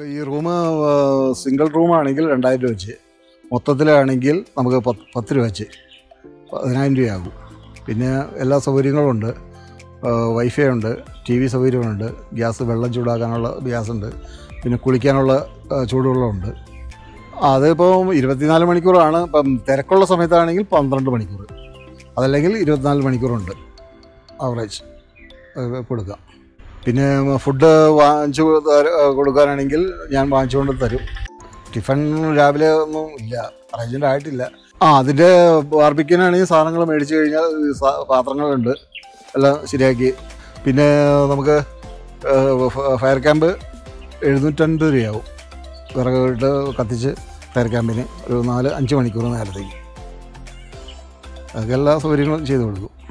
ഈ room single റൂമാണെങ്കിൽ രണ്ടായിരം രൂപ വെച്ച് മൊത്തത്തിലാണെങ്കിൽ നമുക്ക് പത്ത് പത്ത് രൂപ വെച്ച് പതിനായിരം രൂപയാകും പിന്നെ എല്ലാ സൗകര്യങ്ങളും ഉണ്ട് വൈഫൈ ഉണ്ട് ടി വി സൗകര്യമുണ്ട് ഗ്യാസ് വെള്ളം ചൂടാക്കാനുള്ള ഗ്യാസ് ഉണ്ട് പിന്നെ കുളിക്കാനുള്ള ആ, ചൂടുവെള്ളമുണ്ട് അതിപ്പോൾ ഇരുപത്തിനാല് മണിക്കൂറാണ് ഇപ്പം തിരക്കുള്ള സമയത്താണെങ്കിൽ പന്ത്രണ്ട് മണിക്കൂർ അതല്ലെങ്കിൽ ഇരുപത്തിനാല് മണിക്കൂറുണ്ട് ആവറേജ് കൊടുക്കാം പിന്നെ ഫുഡ് വാങ്ങിച്ചു തര- കൊടുക്കാനാണെങ്കിൽ ഞാൻ വാങ്ങിച്ചുകൊണ്ട് തരും ടിഫൺ രാവിലെ ഒന്നും ഇല്ല അറേഞ്ച്മെൻ്റ് ആയിട്ടില്ല ആ അതിൻ്റെ ബാർബിക്കിനാണെങ്കിൽ സാധനങ്ങൾ മേടിച്ചു കഴിഞ്ഞാൽ ഈ സാ- പാത്രങ്ങളുണ്ട് എല്ലാം ശരിയാക്കി പിന്നെ നമുക്ക് ഫ- ഫയർ ക്യാമ്പ് എഴുന്നൂറ്റൻപത് രൂപയാവും വിറകിട്ട് കത്തിച്ച് ഫയർ ക്യാമ്പിന് ഒരു നാല് അഞ്ച് മണിക്കൂർ നേരത്തേക്ക് അതൊക്കെ എല്ലാ സൗകര്യങ്ങളും ചെയ്തു കൊടുക്കും